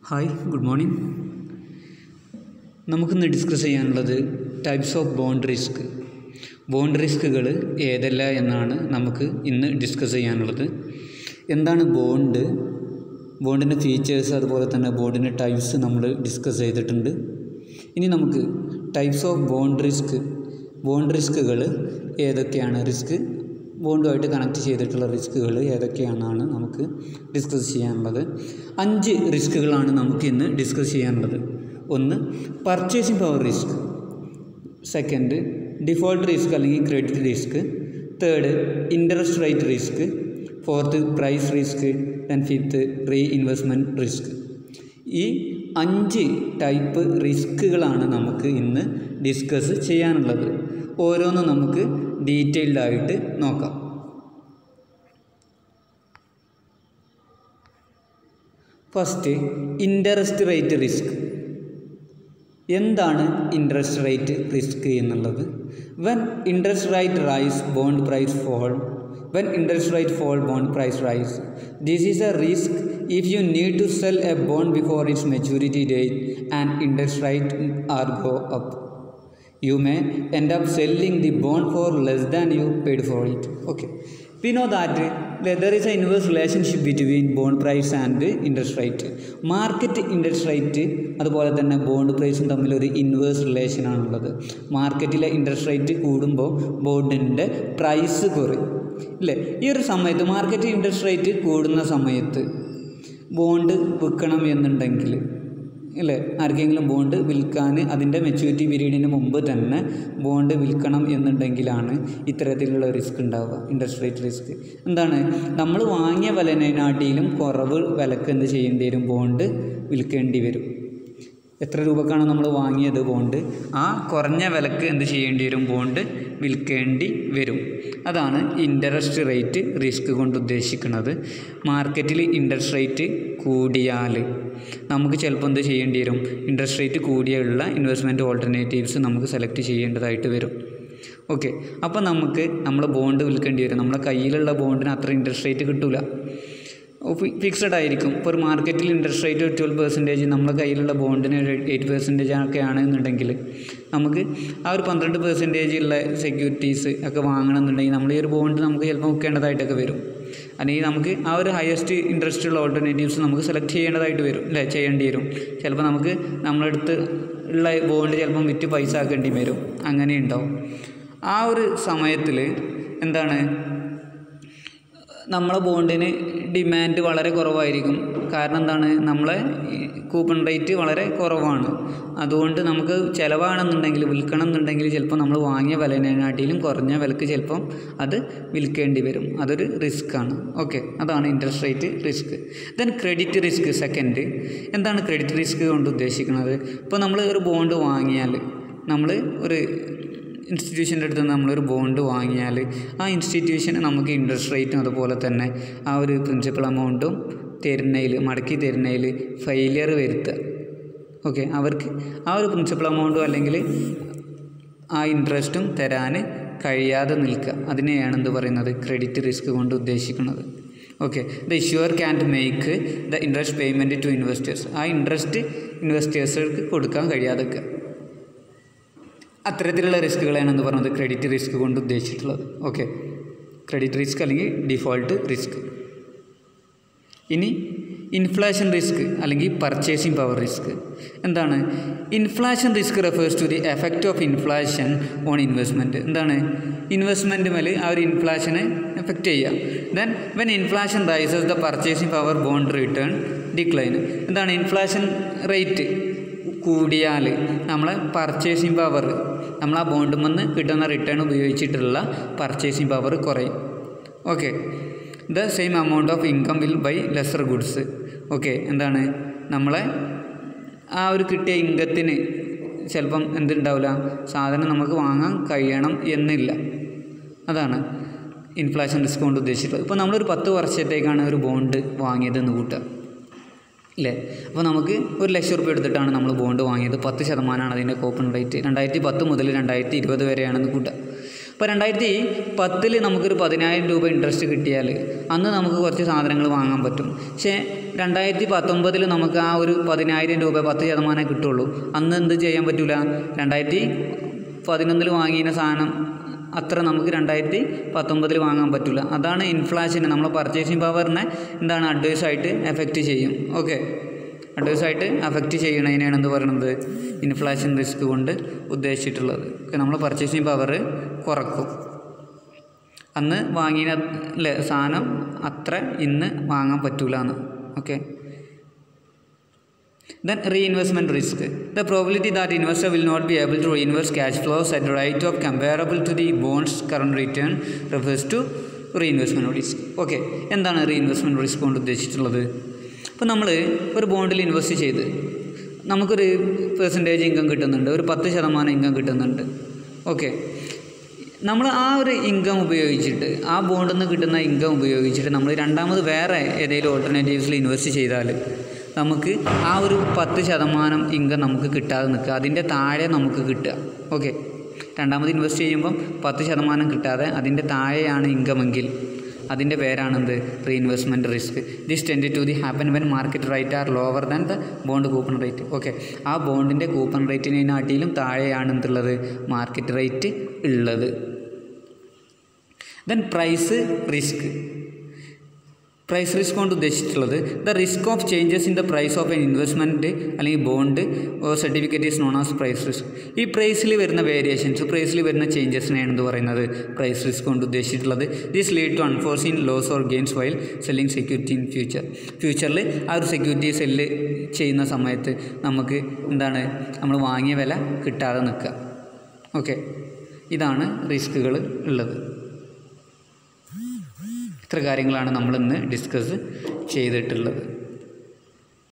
Hi good morning നമുക്കിന്ന് discuss ചെയ്യാനുള്ളത് types of bond risk bond റിസ്കുകൾ ഏതല്ല എന്നാണ് നമുക്ക് ഇന്ന് ഡിസ്കസ് ചെയ്യാനുള്ളത് എന്താണ് ബോണ്ട് ബോണ്ടിൻ്റെ ഫീച്ചേഴ്സ് അതുപോലെ തന്നെ ബോണ്ടിൻ്റെ ടൈപ്സ് നമ്മൾ ഡിസ്കസ് ചെയ്തിട്ടുണ്ട് ഇനി നമുക്ക് types of bond risk bond റിസ്കുകൾ ഏതൊക്കെയാണ് റിസ്ക് ബോണ്ടുമായിട്ട് കണക്ട് ചെയ്തിട്ടുള്ള റിസ്കുകൾ ഏതൊക്കെയാണെന്നാണ് നമുക്ക് ഡിസ്കസ് ചെയ്യാനുള്ളത് അഞ്ച് റിസ്കുകളാണ് നമുക്ക് ഇന്ന് ഡിസ്കസ് ചെയ്യാനുള്ളത് ഒന്ന് purchasing power risk second default risk അല്ലെങ്കിൽ credit risk third interest rate risk fourth price risk then fifth reinvestment risk ഈ അഞ്ച് ടൈപ്പ് റിസ്കുകളാണ് നമുക്ക് ഇന്ന് ഡിസ്കസ് ചെയ്യാനുള്ളത് ഓരോന്നും നമുക്ക് ഡീറ്റെയിൽഡ് ആയിട്ട് നോക്കാം ഫസ്റ്റ് ഇൻട്രസ്റ്റ് റേറ്റ് റിസ്ക് എന്താണ് ഇൻട്രസ്റ്റ് റേറ്റ് റിസ്ക് എന്നുള്ളത് when interest rate rise bond price fall when interest rate fall bond price rise this is a risk if you need to sell a bond before its maturity date and interest rate are go up you may end up selling the bond for less than you paid for it okay we know that there is an inverse relationship between bond price and interest rate market interest rate അതുപോലെ തന്നെ bond പ്രൈസും തമ്മിൽ ഒരു inverse relation ആണുള്ളത് മാർക്കറ്റിലെ interest rate കൂടുമ്പോൾ ബോണ്ടിൻ്റെ price കുറയും ഇല്ലേ ഈ ഒരു സമയത്ത് മാർക്കറ്റ് ഇൻട്രസ്റ്റ് റേറ്റ് കൂടുന്ന സമയത്ത് ബോണ്ട് വിൽക്കണം എന്നുണ്ടെങ്കിൽ ഇല്ലേ ആർക്കെങ്കിലും ബോണ്ട് വിൽക്കാൻ അതിൻ്റെ മെച്യൂരിറ്റി പീരീഡിന് മുമ്പ് തന്നെ ബോണ്ട് വിൽക്കണം എന്നുണ്ടെങ്കിലാണ് ഇത്തരത്തിലുള്ള റിസ്ക് ഉണ്ടാവുക ഇൻട്രസ്റ്റ് റേറ്റ് റിസ്ക് എന്താണ് നമ്മൾ വാങ്ങിയ വിലനെക്കാട്ടിലും കുറവ് വിലക്ക് എന്ത് ചെയ്യേണ്ടി വരും ബോണ്ട് വിൽക്കേണ്ടി വരും എത്ര രൂപക്കാണ് നമ്മൾ വാങ്ങിയത് ബോണ്ട് ആ കുറഞ്ഞ വിലക്ക് എന്ത് ചെയ്യേണ്ടി വരും ബോണ്ട് വിൽക്കേണ്ടി വരും അതാണ് ഇൻട്രസ്റ്റ് റേറ്റ് റിസ്ക് കൊണ്ട് ഉദ്ദേശിക്കുന്നത് മാർക്കറ്റിൽ ഇൻട്രസ്റ്റ് റേറ്റ് കൂടിയാൽ നമുക്ക് ചിലപ്പോൾ എന്ത് ചെയ്യേണ്ടി വരും ഇൻട്രസ്റ്റ് റേറ്റ് കൂടിയുള്ള ഇൻവെസ്റ്റ്മെൻറ്റ് ഓൾട്ടർനേറ്റീവ്സ് നമുക്ക് സെലക്ട് ചെയ്യേണ്ടതായിട്ട് വരും ഓക്കെ അപ്പോൾ നമുക്ക് നമ്മൾ ബോണ്ട് വിൽക്കേണ്ടി വരും നമ്മുടെ കയ്യിലുള്ള ബോണ്ടിന് അത്ര ഇൻട്രസ്റ്റ് റേറ്റ് കിട്ടില്ല ഫിക്സഡ് ആയിരിക്കും ഇപ്പോൾ ഒരു മാർക്കറ്റിൽ ഇൻട്രസ്റ്റ് റേറ്റ് ഒരു ട്വൽവ് പെർസെൻറ്റേജ് നമ്മുടെ കയ്യിലുള്ള ബോണ്ടിന് എയ്റ്റ് പെർസെൻറ്റേജ് ഒക്കെ ആണെന്നുണ്ടെങ്കിൽ നമുക്ക് ആ ഒരു പന്ത്രണ്ട് പെർസെൻറ്റേജ് ഉള്ള സെക്യൂരിറ്റീസ് ഒക്കെ വാങ്ങണമെന്നുണ്ടെങ്കിൽ നമ്മൾ ഈ ഒരു ബോണ്ട് നമുക്ക് ചിലപ്പോൾ വിൽക്കേണ്ടതായിട്ടൊക്കെ വരും അല്ലെങ്കിൽ നമുക്ക് ആ ഒരു ഹയസ്റ്റ് ഇൻട്രസ്റ്റ് ഉള്ള ഓൾട്ടർനേറ്റീവ്സ് നമുക്ക് സെലക്ട് ചെയ്യേണ്ടതായിട്ട് വരും അല്ലേ ചെയ്യേണ്ടി വരും ചിലപ്പോൾ നമുക്ക് നമ്മളടുത്ത് ഉള്ള ബോണ്ട് ചിലപ്പം വിറ്റ് പൈസ ആക്കേണ്ടി വരും അങ്ങനെ ഉണ്ടാവും ആ ഒരു സമയത്തിൽ എന്താണ് നമ്മളെ ബോണ്ടിന് ഡിമാൻഡ് വളരെ കുറവായിരിക്കും കാരണം എന്താണ് നമ്മളെ കൂപ്പൺ റേറ്റ് വളരെ കുറവാണ് അതുകൊണ്ട് നമുക്ക് ചിലവാണെന്നുണ്ടെങ്കിൽ വിൽക്കണം എന്നുണ്ടെങ്കിൽ ചിലപ്പോൾ നമ്മൾ വാങ്ങിയ വിലനെക്കാട്ടിലും കുറഞ്ഞ വിലക്ക് ചിലപ്പം അത് വിൽക്കേണ്ടി വരും അതൊരു റിസ്ക്കാണ് ഓക്കെ അതാണ് interest rate risk then credit risk second എന്താണ് ക്രെഡിറ്റ് റിസ്ക് കൊണ്ട് ഉദ്ദേശിക്കുന്നത് ഇപ്പോൾ നമ്മൾ ഒരു ബോണ്ട് വാങ്ങിയാൽ നമ്മൾ ഒരു ഇൻസ്റ്റിറ്റ്യൂഷൻ്റെ അടുത്ത് നിന്ന് നമ്മളൊരു ബോണ്ട് വാങ്ങിയാൽ ആ ഇൻസ്റ്റിറ്റ്യൂഷന് നമുക്ക് ഇൻട്രസ്റ്റ് റേറ്റും അതുപോലെ തന്നെ ആ ഒരു പ്രിൻസിപ്പൽ എമൗണ്ടും തരുന്നതിൽ മടക്കി തരുന്നതിൽ ഫെയിലിയർ വരുത്തുക ഓക്കെ അവർക്ക് ആ ഒരു പ്രിൻസിപ്പൽ എമൗണ്ടും അല്ലെങ്കിൽ ആ ഇൻട്രസ്റ്റും തരാൻ കഴിയാതെ നിൽക്കുക അതിനെയാണ് എന്ത് പറയുന്നത് ക്രെഡിറ്റ് റിസ്ക് കൊണ്ട് ഉദ്ദേശിക്കുന്നത് okay the issuer can't make the interest payment to investors ആ ഇൻട്രസ്റ്റ് ഇൻവെസ്റ്റേഴ്സുകൾക്ക് കൊടുക്കാൻ കഴിയാതെ നിൽക്കുക അത്തരത്തിലുള്ള റിസ്കുകളാണ് എന്ന് പറയുന്നത് ക്രെഡിറ്റ് റിസ്ക് കൊണ്ട് ഉദ്ദേശിച്ചിട്ടുള്ളത് ഓക്കെ ക്രെഡിറ്റ് റിസ്ക് അല്ലെങ്കിൽ ഡിഫോൾട്ട് റിസ്ക് ഇനി ഇൻഫ്ലേഷൻ റിസ്ക് അല്ലെങ്കിൽ പർച്ചേസിംഗ് പവർ റിസ്ക് എന്താണ് inflation risk refers to the effect of inflation on investment എന്താണ് ഇൻവെസ്റ്റ്മെൻറ്റ് മേൽ ആ ഒരു ഇൻഫ്ലേഷനെ എഫക്റ്റ് ചെയ്യുക then when inflation rises the purchasing power bond return decline എന്താണ് ഇൻഫ്ലേഷൻ റേറ്റ് കൂടിയാൽ നമ്മളെ പർച്ചേസിങ് പവർ നമ്മൾ ആ ബോണ്ടിൽ നിന്ന് കിട്ടുന്ന റിട്ടേൺ ഉപയോഗിച്ചിട്ടുള്ള പർച്ചേസിങ് പവർ കുറയും okay the same amount of income will buy lesser goods okay എന്താണ് നമ്മളെ ആ ഒരു കിട്ടിയ ഇൻകത്തിന് ചിലപ്പം എന്തുണ്ടാവില്ല സാധനം നമുക്ക് വാങ്ങാൻ കഴിയണം എന്നില്ല അതാണ് ഇൻഫ്ലേഷൻ റിസ്ക് കൊണ്ട് ഉദ്ദേശിച്ചിട്ടുള്ളത് ഇപ്പോൾ നമ്മളൊരു പത്ത് വർഷത്തേക്കാണ് ഒരു ബോണ്ട് വാങ്ങിയതെന്ന് കൂട്ടുക ഇല്ലേ അപ്പോൾ നമുക്ക് ഒരു ലക്ഷം റുപ്യ എടുത്തിട്ടാണ് നമ്മൾ ബോണ്ട് വാങ്ങിയത് പത്ത് ശതമാനമാണ് അതിൻ്റെ കൂപ്പൺ റേറ്റ് രണ്ടായിരത്തി പത്ത് മുതൽ രണ്ടായിരത്തി ഇരുപത് വരെയാണെന്ന് കൂട്ടുക അപ്പോൾ രണ്ടായിരത്തി പത്തിൽ നമുക്കൊരു പതിനായിരം രൂപ ഇൻട്രസ്റ്റ് കിട്ടിയാൽ അന്ന് നമുക്ക് കുറച്ച് സാധനങ്ങൾ വാങ്ങാൻ പറ്റും പക്ഷേ രണ്ടായിരത്തി പത്തൊമ്പതിൽ നമുക്ക് ആ ഒരു പതിനായിരം രൂപ പത്ത് ശതമാനം കിട്ടുള്ളൂ അന്ന് എന്ത് ചെയ്യാൻ പറ്റില്ല രണ്ടായിരത്തി പതിനൊന്നിൽ വാങ്ങിയ സാധനം അത്ര നമുക്ക് രണ്ടായിരത്തി പത്തൊമ്പതിൽ വാങ്ങാൻ പറ്റില്ല അതാണ് ഇൻഫ്ലാഷന് നമ്മളെ പർച്ചേസിങ് പവറിനെ എന്താണ് അഡ്വൈസ് ആയിട്ട് എഫക്റ്റ് ചെയ്യും ഓക്കെ അഡ്വൈസ് ആയിട്ട് അഫക്റ്റ് ചെയ്യണതിനാണ് എന്ത് പറയുന്നത് ഇൻഫ്ലാഷൻ റിസ്ക് കൊണ്ട് ഉദ്ദേശിച്ചിട്ടുള്ളത് ഓക്കെ നമ്മളെ പർച്ചേസിങ് പവർ കുറക്കും അന്ന് വാങ്ങിയ അല്ലേ സാധനം അത്ര ഇന്ന് വാങ്ങാൻ പറ്റൂല എന്ന് okay Then reinvestment risk. The probability that investor will not be able to reinvest cash flows at a rate of comparable to the bond's current return refers to reinvestment risk. Okay എന്താണ് reinvestment risk കൊണ്ട് ഉദ്ദേശിച്ചിട്ടുള്ളത് ഇപ്പോൾ നമ്മൾ ഒരു ബോണ്ടിൽ invest ചെയ്ത് നമുക്കൊരു percentage income കിട്ടുന്നുണ്ട് ഒരു പത്ത് ശതമാനം ഇൻകം കിട്ടുന്നുണ്ട് ഓക്കെ നമ്മൾ ആ ഒരു ഇൻകം ഉപയോഗിച്ചിട്ട് ആ ബോണ്ടിൽ നിന്ന് കിട്ടുന്ന ഇൻകം ഉപയോഗിച്ചിട്ട് നമ്മൾ രണ്ടാമത് വേറെ ഏതെങ്കിലും ഓൾട്ടർനേറ്റീവ്സിൽ ഇൻവെസ്റ്റ് ചെയ്താൽ നമുക്ക് ആ ഒരു പത്ത് ശതമാനം ഇൻകം നമുക്ക് കിട്ടാതെ നിൽക്കുക അതിൻ്റെ താഴെ നമുക്ക് കിട്ടുക ഓക്കെ രണ്ടാമത് ഇൻവെസ്റ്റ് ചെയ്യുമ്പം പത്ത് ശതമാനം കിട്ടാതെ അതിൻ്റെ താഴെയാണ് ഇൻകമെങ്കിൽ അതിൻ്റെ പേരാണെന്ത് reinvestment risk this tend to the happen when market rate are lower than the bond coupon rate okay ആ ബോണ്ടിൻ്റെ കൂപ്പൺ റേറ്റിനെക്കാട്ടിലും താഴെയാണ് എന്തുള്ളത് മാർക്കറ്റ് റേറ്റ് ഉള്ളത് then price risk price risk കൊണ്ട് ഉദ്ദേശിച്ചിട്ടുള്ളത് the risk of changes in the price of an investment അല്ലെങ്കിൽ bond or certificate is known as price risk ഈ പ്രൈസിൽ വരുന്ന വേരിയേഷൻസ് പ്രൈസിൽ വരുന്ന ചേഞ്ചസിനെയാണ് എന്ത് പറയുന്നത് പ്രൈസ് റിസ്ക് കൊണ്ട് ഉദ്ദേശിച്ചിട്ടുള്ളത് this lead to unforeseen loss or gains while selling security in future ഫ്യൂച്ചറിൽ ആ ഒരു സെക്യൂരിറ്റി സെല്ല് ചെയ്യുന്ന സമയത്ത് നമുക്ക് എന്താണ് നമ്മൾ വാങ്ങിയ വില കിട്ടാതെ നിൽക്കുക ഓക്കെ ഇതാണ് റിസ്കുകൾ ഉള്ളത് ഇത്ര കാര്യങ്ങളാണ് നമ്മൾ ഇന്ന് ഡിസ്കസ് ചെയ്തിട്ടുള്ളത്